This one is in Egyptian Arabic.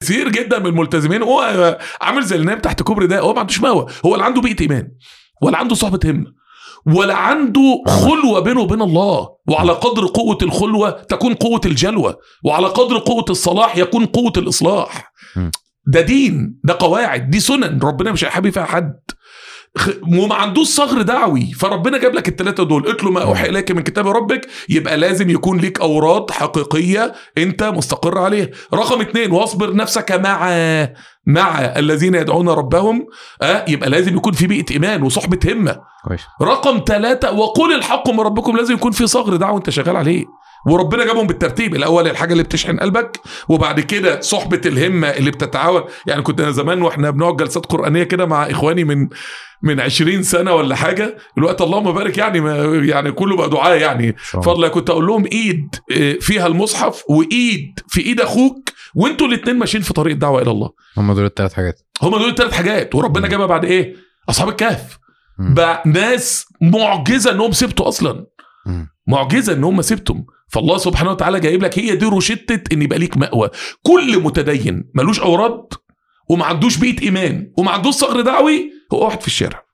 كثير جدا من الملتزمين هو عامل زي اللي نايم تحت كوبري ده هو ما عندوش مأوى هو لا عنده بيئه ايمان ولا عنده صحبه همه ولا عنده خلوه بينه وبين الله وعلى قدر قوه الخلوه تكون قوه الجلوه وعلى قدر قوه الصلاح يكون قوه الاصلاح م. ده دين ده قواعد دي سنن ربنا مش هيحابي فيها حد خ- وما عندوش صغر دعوي فربنا جاب لك الثلاثه دول اتلوا ما اوحي اليك من كتاب ربك يبقى لازم يكون ليك اوراد حقيقيه انت مستقر عليها رقم اتنين واصبر نفسك مع مع الذين يدعون ربهم آه يبقى لازم يكون في بيئه ايمان وصحبه همه كويس رقم ثلاثة وقل الحق من ربكم لازم يكون في صغر دعوة انت شغال عليه وربنا جابهم بالترتيب الاول الحاجه اللي بتشحن قلبك وبعد كده صحبه الهمه اللي بتتعاون يعني كنت أنا زمان واحنا بنقعد جلسات قرانيه كده مع اخواني من من 20 سنه ولا حاجه الوقت اللهم بارك يعني ما يعني كله بقى دعاء يعني فضلا كنت اقول لهم ايد آه، فيها المصحف وايد في ايد اخوك وانتوا الاثنين ماشيين في طريق الدعوه الى الله هم دول الثلاث حاجات هم دول الثلاث حاجات وربنا جابها بعد ايه اصحاب الكهف مم. بقى ناس معجزه انهم سبتوا اصلا مم. معجزه ان هم سبتم فالله سبحانه وتعالى جايب لك هي دي روشته ان يبقى ليك مأوى كل متدين ملوش اوراد وما عندوش بيئه ايمان وما عندوش صغر دعوي هو واحد في الشارع